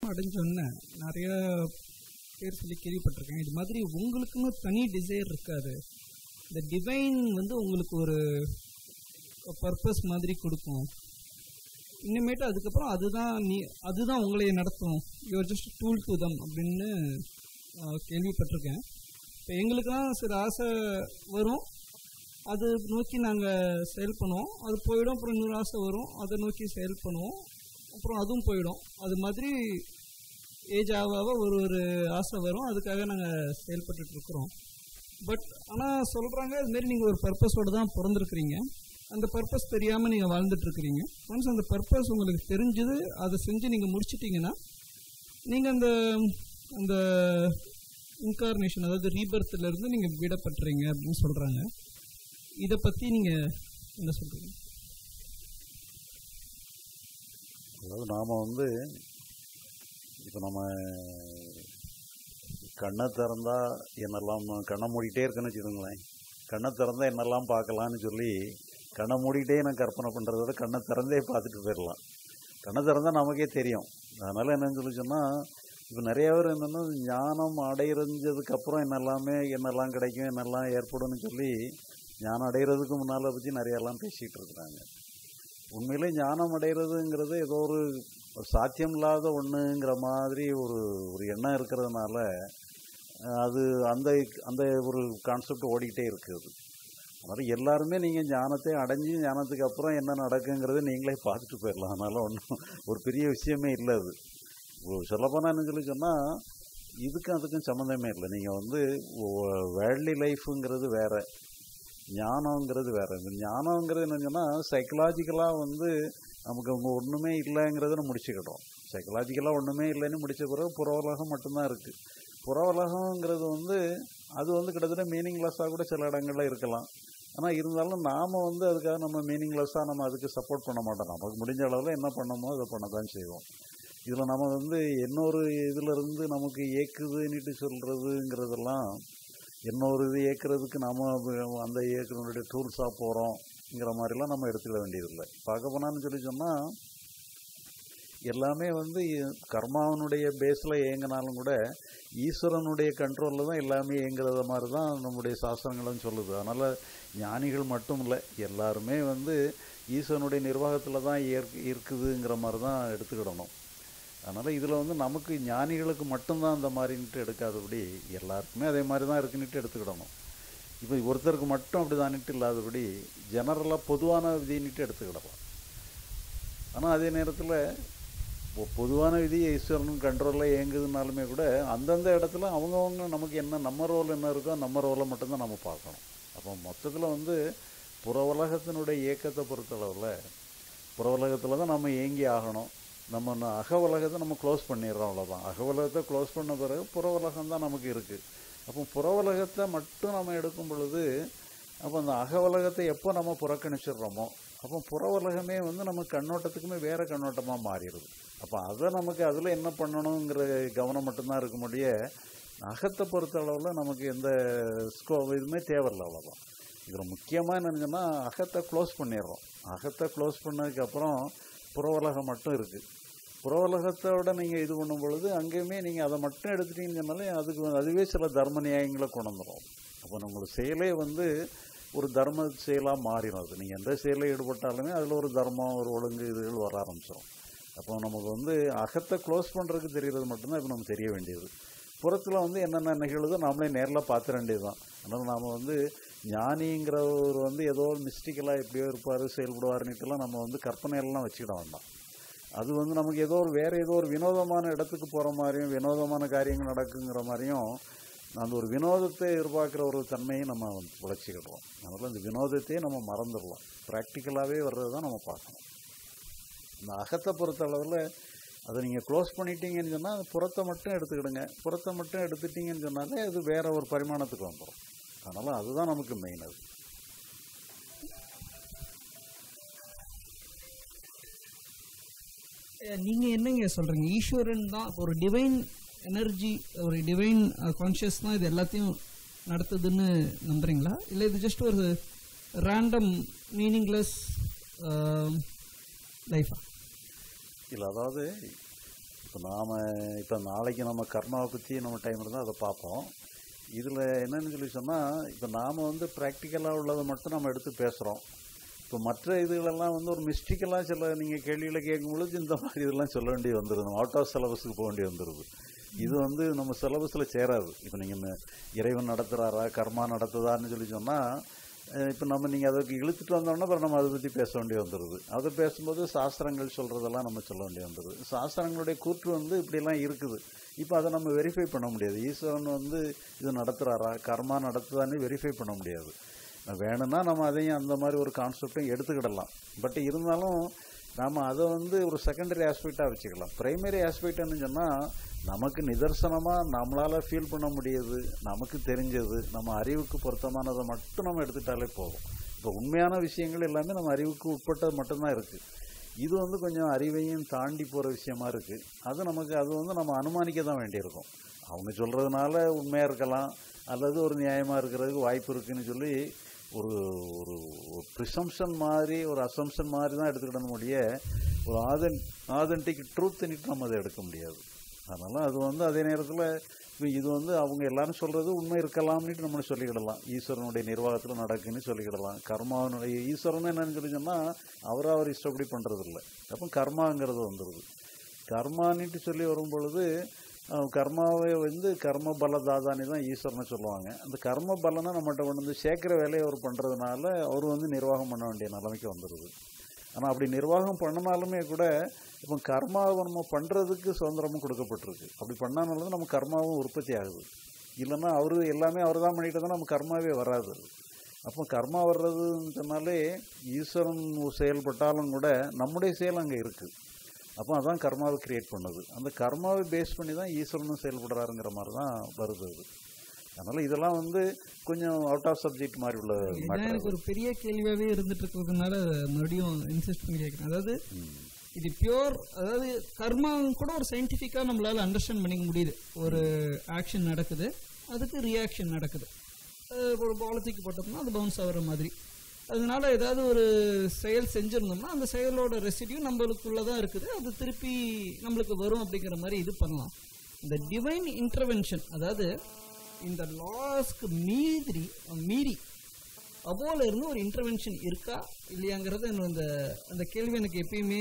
அடைஞ்சோன்னே நிறைய பேர் சொல்லி கேள்விப்பட்டிருக்கேன் இது மாதிரி உங்களுக்குன்னு தனி டிசைர் இருக்காது இந்த டிவைன் வந்து உங்களுக்கு ஒரு பர்பஸ் மாதிரி கொடுக்கும் இனிமேட்டு அதுக்கப்புறம் அதுதான் நீ அதுதான் உங்களை நடத்தும் you're just tool to them அப்படின்னு ஆஹ், கேள்விப்பட்டிருக்கேன் இப்போ எங்களுக்கெல்லாம் சில ஆசை வரும் அது நோக்கி நாங்கள் செயல் பண்ணுவோம் அது போயிடும் அப்புறம் இன்னொரு ஆசை வரும் அதை நோக்கி செயல் பண்ணுவோம் அப்புறம் அதுவும் போயிடும் அது மாதிரி ஏஜ் ஆக ஆக ஒரு ஒரு ஆசை வரும் அதுக்காக நாங்கள் செயல்பட்டுட்டு இருக்கிறோம் பட் ஆனால் சொல்கிறாங்க இதுமாரி நீங்கள் ஒரு பர்பஸோடு தான் பிறந்திருக்கிறீங்க அந்த பர்பஸ் தெரியாமல் நீங்கள் வாழ்ந்துட்டு இருக்கிறீங்க ஒன்ஸ் அந்த பர்பஸ் உங்களுக்கு தெரிஞ்சது அதை செஞ்சு நீங்கள் முடிச்சிட்டிங்கன்னா நீங்கள் அந்த அந்த இன்கார்னேஷன் அதாவது ரீபர்த்ல இருந்து நீங்கள் விடப்பட்டுறீங்க அப்படின்னு சொல்கிறாங்க இதை பற்றி நீங்கள் என்ன சொல்கிறீங்க அதாவது நாம் வந்து இப்போ நம்ம கண்ணை திறந்தா என்னெல்லாம் கண்ணை மூடிட்டே இருக்குன்னு வச்சுக்கோங்களேன் கண்ணை திறந்தா என்னெல்லாம் பார்க்கலான்னு சொல்லி கண்ணை மூடிட்டே நான் கற்பனை பண்ணுறத விட கண்ணை திறந்தே பார்த்துட்டு போயிடலாம் கண்ணை திறந்தா நமக்கே தெரியும் அதனால் என்னன்னு சொல்லி சொன்னால் இப்போ நிறைய பேர் என்னென்னா ஞானம் அடையிறஞ்சதுக்கப்புறம் என்னெல்லாமே என்னெல்லாம் கிடைக்கும் என்னெல்லாம் ஏற்படும்னு சொல்லி ஞானம் அடைகிறதுக்கு முன்னால் பற்றி நிறையெல்லாம் பேசிகிட்டு இருக்கிறாங்க உண்மையிலே ஞானம் அடைகிறதுங்கிறது ஏதோ ஒரு ஒரு சாத்தியம் இல்லாத ஒன்றுங்கிற மாதிரி ஒரு ஒரு எண்ணம் இருக்கிறதுனால அஹ், அது அந்த அந்த ஒரு கான்செப்ட் ஓடிக்கிட்டே இருக்குது அதனால் எல்லாருமே நீங்கள் ஞானத்தை அடைஞ்சு ஞானத்துக்கு அப்புறம் என்ன நடக்குங்கிறத நீங்களே பார்த்துட்டு போயிடலாம் அதனால் ஒன்றும் ஒரு பெரிய விஷயமே இல்லை அது சொல்லப்போனால் என்ன சொல்லி சொன்னால் இதுக்கும் அதுக்கும் சம்மந்தமே இல்லை நீங்கள் வந்து வேர்ல்ட்லி லைஃபுங்கிறது வேற ஞானங்கிறது வேற இந்த ஞானங்கிறது என்ன சொன்னால் சைக்கலாஜிக்கலாக வந்து நமக்கு அங்கே ஒன்றுமே இல்லைங்கிறத நம்ம முடிச்சுக்கிட்டோம் சைக்கலாஜிக்கலாக ஒன்றுமே இல்லைன்னு முடிச்ச பிறகு புற உலகம் மட்டும்தான் இருக்குது புற உலகங்கிறது வந்து அது வந்து கிட்டத்தட்ட மீனிங்லெஸ்ஸாக கூட சில இடங்கள்ல இருக்கலாம் ஆனால் இருந்தாலும் நாம் வந்து அதுக்காக நம்ம மீனிங்லெஸ்ஸாக நம்ம அதுக்கு சப்போர்ட் பண்ண மாட்டோம் நமக்கு முடிஞ்ச அளவில் என்ன பண்ணணுமோ அதை பண்ண தான் செய்வோம் இதில் நம்ம வந்து இன்னொரு இதிலிருந்து நமக்கு ஏக்குதுன்னுட்டு சொல்கிறதுங்கிறதெல்லாம் இன்னொரு இது ஏற்கிறதுக்கு நாம அந்த இயக்குனருடைய டூல்ஸாக போகிறோங்கிற மாதிரிலாம் நம்ம எடுத்துக்க வேண்டியதில்லை பார்க்க போனான்னு சொல்லி சொன்னால் எல்லாமே வந்து கர்மாவனுடைய பேஸில் இயங்கினாலும் கூட ஈஸ்வரனுடைய கண்ட்ரோலில் தான் எல்லாமே இயங்குறத மாதிரி தான் நம்முடைய சாஸ்திரங்களும் சொல்லுது அதனால் ஞானிகள் மட்டும் இல்லை எல்லாருமே வந்து ஈஸ்வரனுடைய நிர்வாகத்தில் தான் ஏற் இருக்குதுங்கிற மாதிரி தான் எடுத்துக்கிடணும் அதனால் இதில் வந்து நமக்கு ஞானிகளுக்கு மட்டும்தான் அந்த மாதிரின்ட்டு எடுக்காதபடி எல்லாருக்குமே அதே மாதிரி தான் இருக்குன்னுட்டு எடுத்துக்கிடணும் இப்போ ஒருத்தருக்கு மட்டும் அப்படி தானிட்டு இல்லாதபடி ஜெனரலாக பொதுவான விதின்னுட்டு எடுத்துக்கிடலாம் ஆனால் அதே நேரத்தில் பொ- பொதுவான விதி ஈஸ்வரன் கண்ட்ரோலில் இயங்குதுனாலுமே கூட அந்தந்த இடத்துல அவங்கவங்க நமக்கு என்ன நம்ம ரோல் என்ன இருக்கோ நம்ம ரோலை மட்டும்தான் நம்ம பார்க்கணும் அப்போ மொத்தத்தில் வந்து புற உலகத்தினுடைய இயக்கத்தை பொறுத்தளவில் புற உலகத்தில் தான் நம்ம இயங்கி ஆகணும் நம்ம ந- அக உலகத்தை நம்ம க்ளோஸ் பண்ணிடுறோம் அவ்வளோதான் அக உலகத்தை க்ளோஸ் பண்ண பிறகு புற உலகம் தான் நமக்கு இருக்குது அப்போ புற உலகத்தை மட்டும் நம்ம எடுக்கும் பொழுது அப்போ அந்த அக உலகத்தை எப்போ நம்ம புறக்கணிச்சிடுறோமோ அப்போ புற உலகமே வந்து நம்ம கண்ணோட்டத்துக்குமே வேறு கண்ணோட்டமாக மாறிடுது அப்போ அதை நமக்கு அதில் என்ன பண்ணணுங்கிற கவனம் மட்டும்தான் இருக்க முடிய அகத்தை பொறுத்த அளவில் நமக்கு எந்த ஸ்கோ இதுவுமே தேவையில்லை அவ்வளோதான் இதில் முக்கியமாக என்னன்னு சொன்னால் அகத்தை க்ளோஸ் பண்ணிடுறோம் அகத்தை க்ளோஸ் பண்ணதுக்கப்புறம் புற உலகம் மட்டும் இருக்குது புற உலகத்தோட நீங்கள் இது பண்ணும் பொழுது அங்கேயுமே நீங்கள் அதை மட்டும் எடுத்துட்டீங்கன்னு சொன்னாலே அதுக்கு வந்து அதுவே சில தர்ம நியாயங்களை கொண்டு வந்துடும் அப்போ நம்மளோட செயலே வந்து ஒரு தர்ம செயலாக மாறிடும் அது நீங்கள் எந்த செயலில் ஈடுபட்டாலுமே அதில் ஒரு தர்மம் ஒரு ஒழுங்கு இதுகள் வர ஆரம்பிச்சிடும் அப்போ நமக்கு வந்து அகத்தை க்ளோஸ் பண்ணுறதுக்கு தெரியறது மட்டும்தான் இப்போ நமக்கு தெரிய வேண்டியது புறத்தில் வந்து என்னென்ன நிகழுதோ நாமளே நேரில் பார்த்துட வேண்டியது தான் அதனால் நாம் வந்து ஞானிங்கிறவர் வந்து ஏதோ மிஸ்டிக்கலாக எப்படியோ இருப்பார் செயல்படுவார்னுட்டுலாம் நம்ம வந்து கற்பனையெல்லாம் வச்சுக்கிட வேண்டாம் அது வந்து நமக்கு ஏதோ ஒரு வேறு ஏதோ ஒரு வினோதமான இடத்துக்கு போகிற மாதிரியும் வினோதமான காரியங்கள் நடக்குங்கிற மாதிரியும் அந்த ஒரு வினோதத்தை எதிர்பார்க்குற ஒரு தன்மையை நம்ம வந்து உழைச்சிக்கிடுறோம் அதனால் இந்த வினோதத்தையே நம்ம மறந்துடலாம் ப்ராக்டிக்கலாகவே வர்றது தான் நம்ம பார்க்கணும் இந்த அகத்தை பொறுத்த அளவில் அதை நீங்கள் க்ளோஸ் பண்ணிட்டீங்கன்னு சொன்னால் அது புறத்தை மட்டும் எடுத்துக்கிடுங்க புறத்தை மட்டும் எடுத்துட்டீங்கன்னு சொன்னாலே அது வேற ஒரு பரிமாணத்துக்கு வந்துடும் அதனால் அதுதான் நமக்கு மெயின் அது நீங்க என்னங்க சொல்றீங்க ஈஸ்வரன் தான் ஒரு டிவைன் எனர்ஜி ஒரு டிவைன் கான்ஷியஸ் தான் இது எல்லாத்தையும் நடத்துதுன்னு நம்புறீங்களா இல்லை இது ஜஸ்ட் ஒரு ரேண்டம் மீனிங்லெஸ் லைஃபா இல்லை அதாவது இப்போ நாம் இப்போ நாளைக்கு நம்ம கர்மாவை பற்றி நம்ம டைம் இருந்தால் அதை பார்ப்போம் இதில் என்னன்னு சொல்லி சொன்னால் இப்போ நாம் வந்து ப்ராக்டிக்கலாக உள்ளதை மட்டும் நம்ம எடுத்து பேசுகிறோம் இப்போ மற்ற இதுகளெல்லாம் வந்து ஒரு மிஸ்டிக்கலாக சில நீங்கள் கேள்விகளை கேட்கும் பொழுது இந்த மாதிரி இதெல்லாம் சொல்ல வேண்டி வந்துடுது அவுட் ஆஃப் சிலபஸுக்கு போக வேண்டி வந்துடுது இது வந்து நம்ம சிலபஸில் சேராது இப்போ நீங்கள் இறைவன் நடத்துகிறாரா கர்மா நடத்துதான்னு சொல்லி சொன்னால் இப்போ நம்ம நீங்கள் அதுக்கு இழுத்துட்டு வந்தோம்னா அப்புறம் நம்ம அதை பற்றி பேச வேண்டி வந்துடுது அதை பேசும்போது சாஸ்திரங்கள் சொல்கிறதெல்லாம் நம்ம சொல்ல வேண்டி வந்துடுது சாஸ்திரங்களுடைய கூற்று வந்து இப்படிலாம் இருக்குது இப்போ அதை நம்ம வெரிஃபை பண்ண முடியாது ஈஸ்வரன் வந்து இது நடத்துகிறாரா கர்மா நடத்துதான்னு வெரிஃபை பண்ண முடியாது வேணும்னா நம்ம அதையும் அந்த மாதிரி ஒரு கான்செப்டையும் எடுத்துக்கிடலாம் பட் இருந்தாலும் நாம் அதை வந்து ஒரு செகண்டரி ஆஸ்பெக்டாக வச்சுக்கலாம் ப்ரைமரி ஆஸ்பெக்ட்னு சொன்னால் நமக்கு நிதர்சனமாக நம்மளால் ஃபீல் பண்ண முடியுது நமக்கு தெரிஞ்சது நம்ம அறிவுக்கு பொருத்தமானதை மட்டும் நம்ம எடுத்துட்டாலே போதும் இப்போ உண்மையான விஷயங்கள் எல்லாமே நம்ம அறிவுக்கு உட்பட்டது மட்டும்தான் இருக்குது இது வந்து கொஞ்சம் அறிவையும் தாண்டி போகிற விஷயமா இருக்குது அது நமக்கு அது வந்து நம்ம அனுமானிக்க தான் வேண்டியிருக்கும் அவங்க சொல்கிறதுனால உண்மையாக இருக்கலாம் அல்லது ஒரு நியாயமாக இருக்கிறதுக்கு வாய்ப்பு இருக்குன்னு சொல்லி ஒரு ஒரு ஒரு ப்ரிசம்ஷன் மாதிரி ஒரு அசம்ஷன் மாதிரி தான் எடுத்துக்கிடணும் முடிய ஒரு ஆதன் ஆதென்டிக் ட்ரூத்துன்னுட்டு நம்ம அதை எடுக்க முடியாது அதனால் அது வந்து அதே நேரத்தில் இப்போ இது வந்து அவங்க எல்லாரும் சொல்கிறது உண்மை இருக்கலாம்னுட்டு நம்ம சொல்லிக்கிடலாம் ஈஸ்வரனுடைய நிர்வாகத்தில் நடக்குன்னு சொல்லிக்கிடலாம் கர்மாவனுடைய ஈஸ்வரன் என்னன்னு சொல்லி சொன்னால் அவர் அவர் இஷ்டப்படி பண்ணுறது இல்லை அப்போ கர்மாங்கிறது வந்துடுது கர்மானிட்டு சொல்லி வரும் பொழுது அஹ், கர்மாவை வந்து கர்ம பல தாதானி தான் ஈஸ்வரனை சொல்லுவாங்க அந்த கர்ம பலனை நம்மகிட்ட கொண்டு வந்து சேர்க்குற வேலையை அவர் பண்ணுறதுனால அவர் வந்து நிர்வாகம் பண்ண வேண்டிய நிலைமைக்கு வந்துடுது ஆனால் அப்படி நிர்வாகம் பண்ணினாலுமே கூட இப்போ கர்மாவை நம்ம பண்ணுறதுக்கு சுதந்திரமும் கொடுக்கப்பட்டிருக்கு அப்படி பண்ணாலும் தான் நம்ம கர்மாவும் உற்பத்தி ஆகுது இல்லைன்னா அவர் எல்லாமே அவர் தான் பண்ணிட்டு தான் நம்ம கர்மாவே வராது அப்போ கர்மா வர்றதுன்னு சொன்னாலே ஈஸ்வரன் செயல்பட்டாலும் கூட நம்முடைய செயல் அங்கே இருக்குது அப்போ அதான் கர்மாவை கிரியேட் பண்ணுது அந்த கர்மாவை பேஸ் பண்ணி தான் ஈஸ்வரனும் செயல்படுறாருங்கிற மாதிரி தான் வருது அது அதனால் இதெல்லாம் வந்து கொஞ்சம் அவுட் ஆஃப் சப்ஜெக்ட் மாதிரி உள்ள இதான் மேட்டர் எனக்கு ஒரு பெரிய கேள்வியாவே இருந்துட்டு இருக்கிறதுனால மறுபடியும் இன்சிஸ்ட் பண்ணி கேட்குறேன் அதாவது இது பியோர் அதாவது கர்மா கூட ஒரு சயின்டிஃபிக்காக நம்மளால அண்டர்ஸ்டாண்ட் பண்ணிக்க முடியுது ஒரு ஆக்ஷன் நடக்குது அதுக்கு ரியாக்ஷன் நடக்குது அது ஒரு பாலத்துக்கு போட்டோம்னா அது பவுன்ஸ் ஆகுற மாதிரி அதனால ஏதாவது ஒரு செயல் செஞ்சிருந்தோம்னா அந்த செயலோட ரெசிடியூ நம்மளுக்குள்ள தான் இருக்குது அது திருப்பி நம்மளுக்கு வரும் அப்படிங்கிற மாதிரி இது பண்ணலாம் இந்த டிவைன் இன்டர்வென்ஷன் அதாவது இந்த லாஸ்க்கு மீறி மீறி அபோல இருந்து ஒரு இன்டர்வென்ஷன் இருக்கா இல்லையாங்கிறது எனக்கு அந்த அந்த கேள்வி எனக்கு எப்பயுமே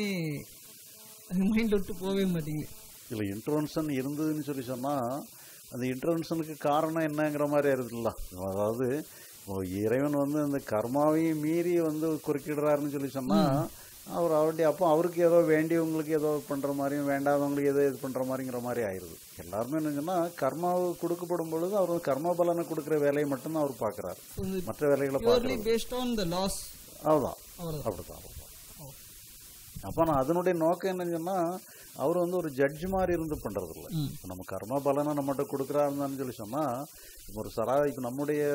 மைண்ட் விட்டு போகவே மாட்டேங்குது இதில் இன்டர்வென்ஷன் இருந்ததுன்னு சொல்லி சொன்னால் அந்த இன்டர்வென்ஷனுக்கு காரணம் என்னங்கிற மாதிரி இருக்குல்ல அதாவது இப்போ இறைவன் வந்து அந்த கர்மாவையும் மீறி வந்து குறுக்கிடுறாருன்னு சொல்லி சொன்னால் அவர் அவருடைய அப்போ அவருக்கு ஏதோ வேண்டியவங்களுக்கு ஏதோ பண்ணுற மாதிரியும் வேண்டாதவங்களுக்கு ஏதோ இது பண்ணுற மாதிரிங்கிற மாதிரி ஆயிடுது எல்லாருமே என்னங்கன்னா கர்மாவு கொடுக்கப்படும் பொழுது அவர் வந்து கர்ம பலனை கொடுக்குற வேலையை மட்டும்தான் அவர் பார்க்குறாரு மற்ற வேலைகளை பியூர்லி பார்க்குறது பேஸ்ட் ஆன் த லாஸ் அவ்வளோதான் அவ்வளோதான் அப்படிதான் அப்படிதான் அப்போ நான் அதனுடைய நோக்கம் என்னன்னு சொன்னால் அவர் வந்து ஒரு ஜட்ஜ் மாதிரி இருந்து பண்ணுறது இல்லை ம். இப்போ நம்ம கர்ம பலனை நம்மகிட்ட கொடுக்குறாருந்தான்னு சொல்லி சொன்னால் இப்போ ஒரு சரா இப்போ நம்முடைய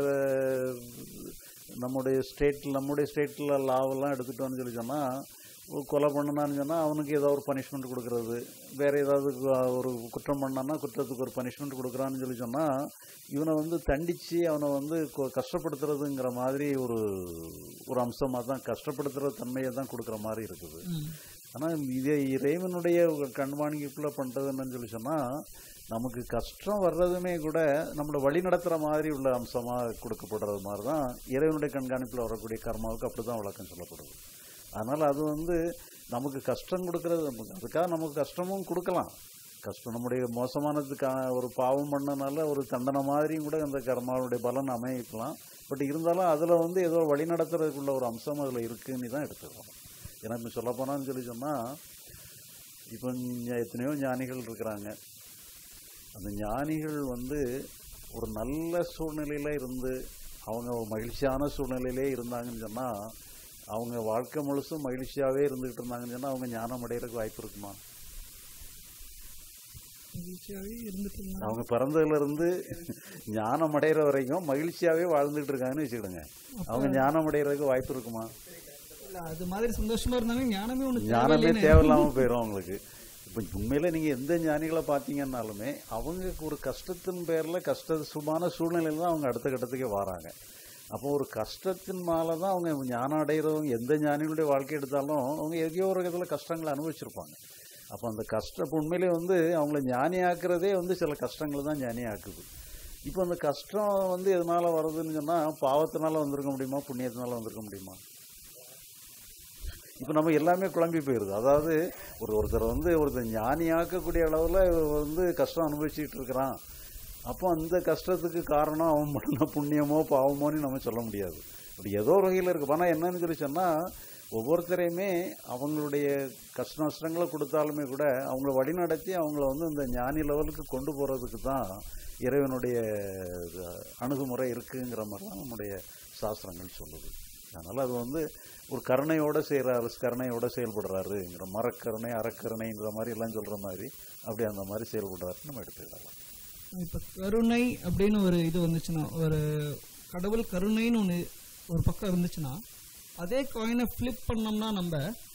நம்முடைய ஸ்டேட்டில் நம்முடைய ஸ்டேட்டில் லாவெல்லாம் எடுத்துட்டோம்னு சொல்லி சொன்னால் கொலை பண்ணுனான்னு சொன்னால் அவனுக்கு ஏதோ ஒரு பனிஷ்மெண்ட் கொடுக்கறது வேறு ஏதாவது கு- ஒரு குற்றம் பண்ணான்னா குற்றத்துக்கு ஒரு பனிஷ்மெண்ட் கொடுக்குறான்னு சொல்லி சொன்னால் இவனை வந்து தண்டித்து அவனை வந்து கொ- கஷ்டப்படுத்துறதுங்கிற மாதிரி ஒரு ஒரு அம்சமாக தான் கஷ்டப்படுத்துகிற தன்மையை தான் கொடுக்குற மாதிரி இருக்குது ம். ஆனால் இதே இறைவனுடைய கண்வாணிக்குள்ளே பண்ணுறது என்னன்னு சொல்லி சொன்னால் நமக்கு கஷ்டம் வர்றதுமே கூட நம்மளை வழி நடத்துகிற மாதிரி உள்ள அம்சமாக கொடுக்கப்படுறது மாதிரி தான் இறைவனுடைய கண்காணிப்பில் வரக்கூடிய கர்மாவுக்கு அப்படி தான் விளக்கம் சொல்லப்படுது அதனால் அது வந்து நமக்கு கஷ்டம் கொடுக்கறது நமக்கு- அதுக்காக நமக்கு கஷ்டமும் கொடுக்கலாம் கஷ்டம் நம்முடைய மோசமானதுக்கான ஒரு பாவம் பண்ணனால ஒரு தண்டனை மாதிரியும் கூட அந்த கர்மாவுடைய பலன் அமைக்கலாம் பட் இருந்தாலும் அதில் வந்து ஏதோ வழி நடத்துறதுக்குள்ள ஒரு அம்சம் அதில் இருக்குன்னு தான் எடுத்துக்கிறோம் ஏன்னா இப்போ சொல்லப்போனான்னு சொல்லி சொன்னால் இப்போ ஞ- எத்தனையோ ஞானிகள் இருக்கிறாங்க அந்த ஞானிகள் வந்து ஒரு நல்ல சூழ்நிலையில் இருந்து அவங்க ஒரு மகிழ்ச்சியான சூழ்நிலையிலே இருந்தாங்கன்னு சொன்னால் அவங்க வாழ்க்கை முழுசும் மகிழ்ச்சியாகவே இருந்துகிட்டு இருந்தாங்கன்னு சொன்னால் அவங்க ஞானம் அடையிறதுக்கு வாய்ப்பு இருக்குமா மகிழ்ச்சியாவே இருந்துட்டு இருந்தாங்க. அவங்க பிறந்ததுல இருந்து ஞானம் அடைகிற வரைக்கும் மகிழ்ச்சியாகவே வாழ்ந்துட்டு இருக்காங்கன்னு வச்சுக்கிடுங்க அவங்க ஞானம் அடைகிறதுக்கு வாய்ப்பு இருக்குமா இல்ல அது மாதிரி சந்தோஷமா இருந்தாங்க ஞானமே ஒண்ணு ஞானமே தேவையில்லைன்னு தேவையில்லாமல் போயிடும் அவங்களுக்கு இப்போ உண்மையில் நீங்கள் எந்த ஞானிகளை பார்த்தீங்கன்னாலுமே அவங்களுக்கு ஒரு கஷ்டத்தின் பேரில் கஷ்ட சுமான சூழ்நிலையில் தான் அவங்க அடுத்த கட்டத்துக்கே வராங்க அப்போ ஒரு கஷ்டத்தின் மேலே தான் அவங்க ஞானம் அடைகிறவங்க எந்த ஞானிகளுடைய வாழ்க்கை எடுத்தாலும் அவங்க எங்கேயோ ஒரு விதத்தில் கஷ்டங்களை அனுபவிச்சிருப்பாங்க அப்போ அந்த கஷ்டம் இப்போ உண்மையிலே வந்து அவங்கள ஞானி ஆக்குறதே வந்து சில கஷ்டங்கள் தான் ஞானி ஆக்குது இப்போ அந்த கஷ்டம் வந்து எதனால வருதுன்னு சொன்னால் பாவத்தினால வந்திருக்க முடியுமா புண்ணியத்தினால வந்திருக்க முடியுமா இப்போ நம்ம எல்லாமே குழம்பி போயிடுது அதாவது ஒரு ஒருத்தர் வந்து ஒருத்தர் ஞானி ஆக்கக்கூடிய அளவில் வந்து கஷ்டம் அனுபவிச்சுட்டு இருக்கிறான் அப்போ அந்த கஷ்டத்துக்கு காரணம் அவன் பண்ண புண்ணியமோ பாவமோன்னு நம்ம சொல்ல முடியாது அப்படி ஏதோ ஒரு வகையில் இருக்கு ஆனால் என்னன்னு சொல்லி சொன்னால் ஒவ்வொருத்தரையுமே அவங்களுடைய கஷ்ட நஷ்டங்களை கொடுத்தாலுமே கூட அவங்கள வழிநடத்தி அவங்கள வந்து இந்த ஞானி லெவலுக்கு கொண்டு போகிறதுக்கு தான் இறைவனுடைய அஹ், அணுகுமுறை இருக்குங்கிற மாதிரி தான் நம்முடைய சாஸ்திரங்கள் சொல்லுது அதனால் அது வந்து ஒரு கருணையோட செய்கிறாரு கருணையோட செயல்படுறாருங்கிற மரக்கருணை அறக்கருணைங்கிற மாதிரி எல்லாம் சொல்கிற மாதிரி அப்படி அந்த மாதிரி செயல்படுறாருன்னு நம்ம எடுத்துக்கிடலாம் இப்போ கருணை அப்படின்னு ஒரு இது வந்துச்சுன்னா ஒரு கடவுள் கருணைன்னு ஒன்று ஒரு பக்கம் இருந்துச்சுன்னா அதே காயினை ஃப்ளிப் பண்ணோம்னா நம்ம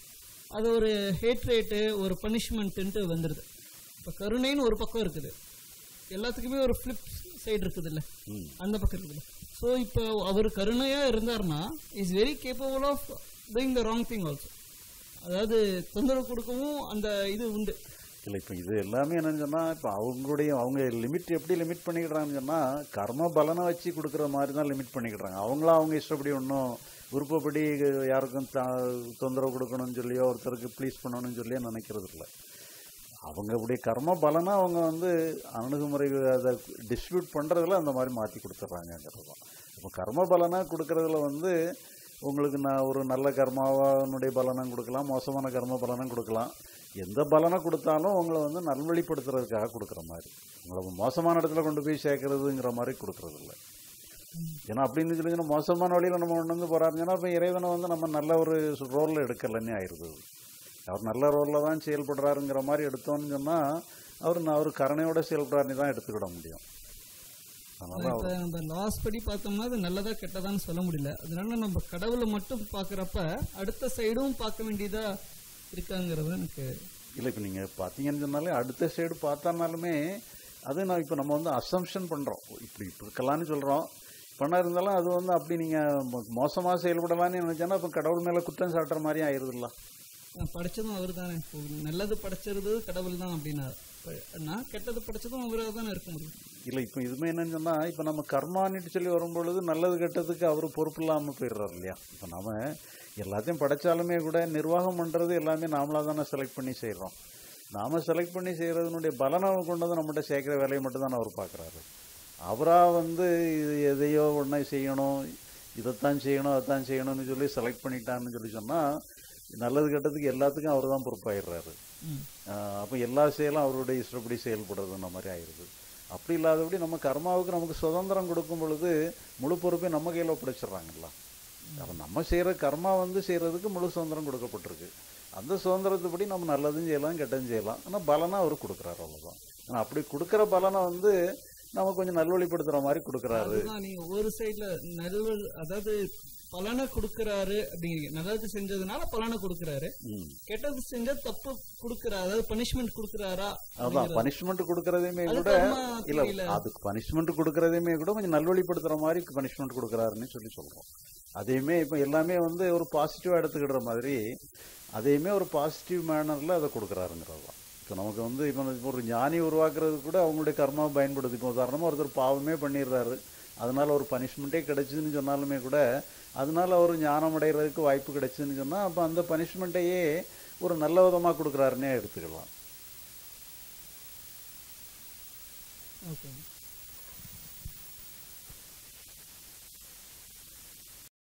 அது ஒரு ஹேட் ரேட்டு ஒரு பனிஷ்மெண்ட்டுன்ட்டு வந்துடுது இப்போ கருணைன்னு ஒரு பக்கம் இருக்குது எல்லாத்துக்குமே ஒரு ஃப்ளிப் சைடு இருக்குது இல்லை ம் அந்த பக்கம் இருக்குது ஸோ இப்போ அவர் கருணையாக இருந்தார்னா is very capable of doing the wrong thing also அதாவது தொந்தரவு கொடுக்கவும் அந்த இது உண்டு இல்லை இப்போ இது எல்லாமே என்னன்னு சொன்னால் இப்போ அவங்களுடைய அவங்க லிமிட் எப்படி லிமிட் பண்ணிக்கிடுறாங்கன்னு சொன்னால் கர்ம பலனை வச்சு கொடுக்குற மாதிரி தான் லிமிட் பண்ணிக்கிடுறாங்க அவங்களா அவங்க இஷ்டப்படி ஒன்றும் விருப்பப்படி யாருக்கும் த- தொந்தரவு கொடுக்கணும்னு சொல்லியோ ஒருத்தருக்கு ப்ளீஸ் பண்ணணும்னு சொல்லியோ நினைக்கிறது இல்லை அவங்க அப்படியே கர்ம பலனை அவங்க வந்து அணுகுமுறை அதை டிஸ்ட்ரிபியூட் பண்ணுறதுல அந்த மாதிரி மாற்றி கொடுத்துட்றாங்கங்கிறது தான் இப்போ கர்ம பலனை கொடுக்கறதுல வந்து உங்களுக்கு நான் ஒரு நல்ல கர்மாவனுடைய பலனும் கொடுக்கலாம் மோசமான கர்ம பலனும் கொடுக்கலாம் எந்த பலனை கொடுத்தாலும் உங்களை வந்து நல்வழிப்படுத்துறதுக்காக கொடுக்குற மாதிரி உங்களை மோசமான இடத்துல கொண்டு போய் சேர்க்கறதுங்கிற மாதிரி கொடுக்கறது இல்லை ஏன்னா அப்படின்னு சொல்லி மோசமான வழியில் நம்ம கொண்டு வந்து போறாருங்கன்னா இப்போ இறைவனை வந்து நம்ம நல்ல ஒரு ரோலில் எடுக்கலன்னே ஆயிடுது அது. அவர் நல்ல ரோலில் தான் செயல்படுறாருங்கிற மாதிரி எடுத்தோம்னு சொன்னால் அவர் அவர் கருணையோட செயல்படுறாருன்னு தான் எடுத்துக்கிட முடியும் அதனால இப்போ அவர் நம்ம லாஸ் படி பார்த்தோம்னா அது நல்லதா கெட்டதான்னு சொல்ல முடியல அதனால நம்ம கடவுளை மட்டும் பார்க்குறப்ப அடுத்த சைடும் பார்க்க வேண்டியதா இருக்காங்கிறது எனக்கு இல்லை இப்போ நீங்கள் பார்த்தீங்கன்னு சொன்னாலே அடுத்த சைடு பார்த்தானாலுமே அது நான் இப்போ நம்ம வந்து அசம்ஷன் பண்ணுறோம் இப்படி இப்படி இருக்கலாம்னு சொல்கிறோம் பண்ணா இருந்தாலும் அது வந்து அப்படி நீங்கள் மோசமாக செயல்படலாம்னு நினச்சோன்னா இப்போ கடவுள் மேலே குற்றம் சாட்டுற மாதிரி ஆயிடுதுல்ல நான் படிச்சதும் அவர் தானே இப்போ நல்லது படைச்சது கடவுள் தான் அப்படின்னா இப்ப நான் கெட்டது படைச்சதும் அவராக தானே இருக்க முடியும் இல்லை இப்போ இதுமே என்னன்னு சொன்னால் இப்போ நம்ம கர்மானிட்டு சொல்லி வரும்பொழுது நல்லது கெட்டதுக்கு அவர் பொறுப்பு இல்லாமல் போயிடுறாரு இல்லையா இப்போ நாம எல்லாத்தையும் படைச்சாலுமே கூட நிர்வாகம் பண்ணுறது எல்லாமே நாமளாக தானே செலக்ட் பண்ணி செய்கிறோம் நாம செலக்ட் பண்ணி செய்கிறதுனுடைய பலனை கொண்டு வந்து நம்மகிட்ட சேர்க்குற வேலையை மட்டும் தான் அவர் பார்க்குறாரு அவராக வந்து இது எதையோ ஒன்றை செய்யணும் இதைத்தான் செய்யணும் அதைத்தான் செய்யணும்னு சொல்லி செலக்ட் பண்ணிட்டான்னு சொல்லி சொன்னால் நல்லது கெட்டதுக்கு எல்லாத்துக்கும் அவர் தான் பொறுப்பாயிடுறாரு ம் அப்போ எல்லா செயலும் அவருடைய இஷ்டப்படி செயல்படுறதுன்ற மாதிரி ஆயிடுது அப்படி இல்லாதபடி நம்ம கர்மாவுக்கு நமக்கு சுதந்திரம் கொடுக்கும் பொழுது முழு பொறுப்பையும் நம்ம கையில் ஒப்படைச்சிடுறாங்கல்ல அப்போ நம்ம செய்கிற கர்மா வந்து செய்கிறதுக்கு முழு சுதந்திரம் கொடுக்கப்பட்டிருக்கு அந்த சுதந்திரத்துப்படி நம்ம நல்லதும் செய்யலாம் கெட்டதும் செய்யலாம் ஆனால் பலனை அவர் கொடுக்குறாரு அவ்வளோதான் ஆனால் அப்படி கொடுக்குற பலனை வந்து நம்ம கொஞ்சம் நல்வழிப்படுத்துகிற மாதிரி கொடுக்குறாரு அதுதான் நீங்க ஒரு சைடுல நல்ல அதாவது பலனை கொடுக்கறாரு அப்படிங்கிறீங்க நல்லது செஞ்சதுனால பலனை கொடுக்கறாரு ம் கெட்டது செஞ்சா தப்பு கொடுக்கறாரு அதாவது பனிஷ்மெண்ட் கொடுக்கறாரா அதான் பனிஷ்மெண்ட் கொடுக்கறதையுமே அது கூட கர்மா இல்ல தெரியல. அதுக்கு பனிஷ்மெண்ட் கொடுக்கறதையுமே கூட கொஞ்சம் நல்வழிப்படுத்துற மாதிரி பனிஷ்மெண்ட் கொடுக்கறாருன்னு சொல்லி சொல்றோம் அதையுமே இப்போ எல்லாமே வந்து ஒரு பாசிட்டிவா எடுத்துக்கிடுற மாதிரி அதையுமே ஒரு பாசிட்டிவ் மேனர்ல அதை கொடுக்குறாருங்கிறது தான் இப்போ நமக்கு வந்து இப்போ ஒரு ஞானி உருவாக்குறதுக்கு கூட அவங்களுடைய கர்மாவை பயன்படுது இப்போ உதாரணமாக ஒருத்தர் பாவமே பண்ணிடுறாரு அதனால ஒரு பனிஷ்மெண்ட்டே கிடைச்சுன்னு சொன்னாலுமே கூட அதனால அவர் ஞானம் அடைகிறதுக்கு வாய்ப்பு கிடைச்சுன்னு சொன்னால் அப்போ அந்த பனிஷ்மெண்ட்டையே ஒரு நல்ல விதமாக கொடுக்குறாருன்னே எடுத்துக்கலாம் ஓகே